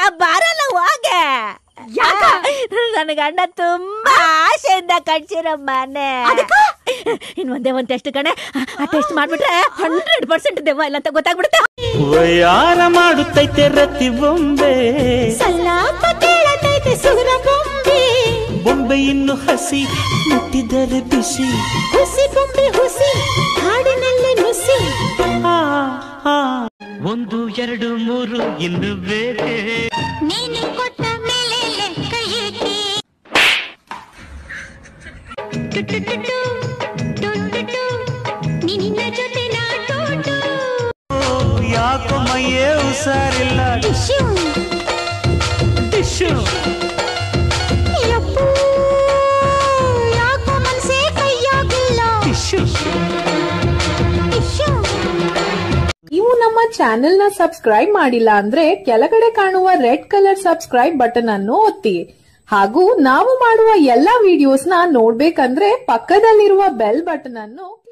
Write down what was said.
ಬರಲ್ಲ ಹೋಗೆ ಯಾಕ ನನ್ನ ಗಂಡ ತುಂಬಾ ಆಸೆಯಿಂದ ಕಟ್ಸಿರೋ ಮನೆ ಇನ್ ಒಂದೇ ಒಂದ್ ಟೆಸ್ಟ್ ಕಣೆ ಆ ಟೆಸ್ಟ್ ಮಾಡ್ಬಿಟ್ರೆ ಹಂಡ್ರೆಡ್ ಪರ್ಸೆಂಟ್ ದೆವ್ವ ಇಲ್ಲ ಅಂತ ಗೊತ್ತಾಗ್ಬಿಡುತ್ತೆ ವಯಾರ ಮಾಡುತ್ತೈತೆ ರತಿ ಬೊಂಬೆ ಸಲ್ಲಾಪ ಕೇಳತೈತೆ ಸುರ ಬೊಂಬೆ ಬೊಂಬೆ ಇನ್ನು ಹಸಿ ಮುಟ್ಟಿದರೆ ಬಿಸಿ ಹುಸಿ ಬೊಂಬೆ ಹುಸಿ ಹಾಡಿನಲ್ಲಿ ನುಸಿ ಆ, ಆ. ಒಂದು ಎರಡು ಮೂರು ಇನ್ನು ಬೇರೆ ನೀನು ಕೊಟ್ಟ ಮೇಲೆ ಲೆಕ್ಕ ಏಕೆ ಟು ಟು ಟು ಟು, ಟು ಟು ಟು, ನಿನ್ನ ಜೊತೆ ನಾ ಟು ಟು. ಯಾಕೋ ಮೈಯೇ ಹುಷಾರಿಲ್ಲ ಟಿಶ್ಯೂ, ಟಿಶ್ಯೂ ಯಪ್ಪೂ, ಯಾಕೋ ಮನ್ಸೇ ಕೈಯಾಗಿಲ್ಲ ಟಿಶ್ಯೂ ಟಿಶ್ಯೂ. ನೀವು ನಮ್ಮ ಚಾನೆಲ್ ನ ಸಬ್ಸ್ಕ್ರೈಬ್ ಮಾಡಿಲ್ಲ ಅಂದ್ರೆ ಕೆಳಗಡೆ ಕಾಣುವ ರೆಡ್ ಕಲರ್ ಸಬ್ಸ್ಕ್ರೈಬ್ ಬಟನ್ ಅನ್ನು ಒತ್ತಿ ಹಾಗೂ ನಾವು ಮಾಡುವ ಎಲ್ಲಾ ವಿಡಿಯೋಸ್ನ ನೋಡ್ಬೇಕಂದ್ರೆ ಪಕ್ಕದಲ್ಲಿರುವ ಬೆಲ್ ಬಟನ್ ಅನ್ನು